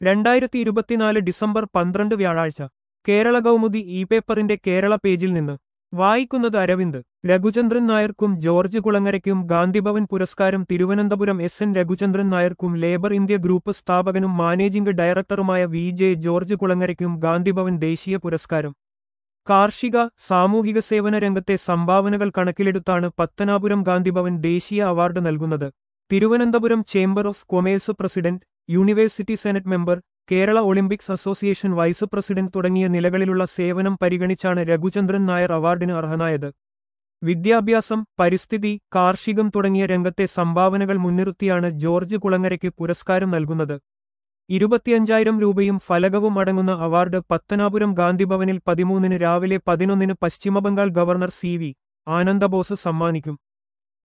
രണ്ടായിരത്തി ഇരുപത്തിനാല് ഡിസംബർ പന്ത്രണ്ട് വ്യാഴാഴ്ച കേരള കൗമുദി ഇ പേപ്പറിന്റെ കേരള പേജിൽ നിന്ന് വായിക്കുന്നത് അരവിന്ദ് രഘുചന്ദ്രൻ നായർക്കും ജോർജ് കുളങ്ങരയ്ക്കും ഗാന്ധിഭവൻ പുരസ്കാരം തിരുവനന്തപുരം എസ് എൻ രഘുചന്ദ്രൻ നായർക്കും ലേബർ ഇന്ത്യ ഗ്രൂപ്പ് സ്ഥാപകനും മാനേജിംഗ് ഡയറക്ടറുമായ വി ജെ ജോർജ് കുളങ്ങരയ്ക്കും ഗാന്ധിഭവൻ ദേശീയ പുരസ്കാരം കാർഷിക സാമൂഹിക സേവന രംഗത്തെ സംഭാവനകൾ കണക്കിലെടുത്താണ് പത്തനാപുരം ഗാന്ധിഭവൻ ദേശീയ അവാർഡ് നൽകുന്നത് Thiruvananthapuram chamber of commerce president university senate member Kerala Olympics association vice president തുടങ്ങിയ നിലകളിലുള്ള സേവനം പരിഗണിച്ചാണ് രഘുചന്ദ്രൻ നായർ അവാർഡിന് അർഹനായത് വിദ്യാഭ്യാസം പരിസ്ഥിതി കാർഷികം തുടങ്ങിയ രംഗത്തെ സംഭാവനകൾ മുൻനിർത്തിയാണ് ജോർജ് കുളങ്ങരയ്ക്ക് പുരസ്കാരം നൽകുന്നത് ഇരുപത്തിയഞ്ചായിരം രൂപയും ഫലകവും അടങ്ങുന്ന അവാർഡ് പത്തനാപുരം ഗാന്ധിഭവനിൽ പതിമൂന്നിന് രാവിലെ പതിനൊന്നിന് Paschimbangal governor C V Anandabose സമ്മാനിക്കും